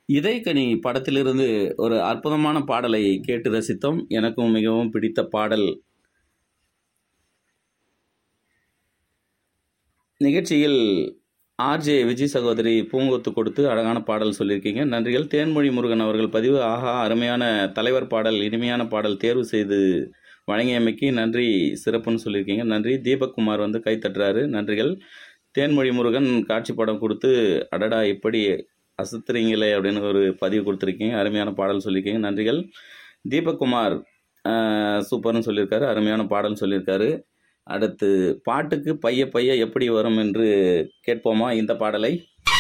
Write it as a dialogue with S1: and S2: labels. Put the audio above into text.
S1: இதயக்கனி படத்திலிருந்து ஒரு அற்புதமான பாடலை கேட்டு ரசித்தோம் எனக்கும் மிகவும் பிடித்த பாடல் நிகழ்ச்சியில் ஆர்ஜே விஜய் சகோதரி பூங்கொத்து கொடுத்து அழகான பாடல் சொல்லியிருக்கீங்க நன்றிகள் தேன்மொழி முருகன் அவர்கள் பதிவு ஆஹா அருமையான தலைவர் பாடல் இனிமையான பாடல் தேர்வு செய்து வழங்கியமைக்கு நன்றி சிறப்புன்னு சொல்லியிருக்கீங்க நன்றி தீபக்குமார் வந்து கை தட்டுறாரு நன்றிகள் தேன்மொழி முருகன் காட்சி படம் கொடுத்து அடடா இப்படி அசத்துறீங்களே அப்படின்னு ஒரு பதிவு கொடுத்துருக்கீங்க அருமையான பாடல் சொல்லியிருக்கீங்க நன்றிகள் தீபக்குமார் ஆஹ், சூப்பர்னு சொல்லியிருக்காரு அருமையான பாடல் சொல்லியிருக்காரு அடுத்து பாட்டுக்கு பைய பைய எப்படி வரும் என்று கேட்போமா இந்த பாடலை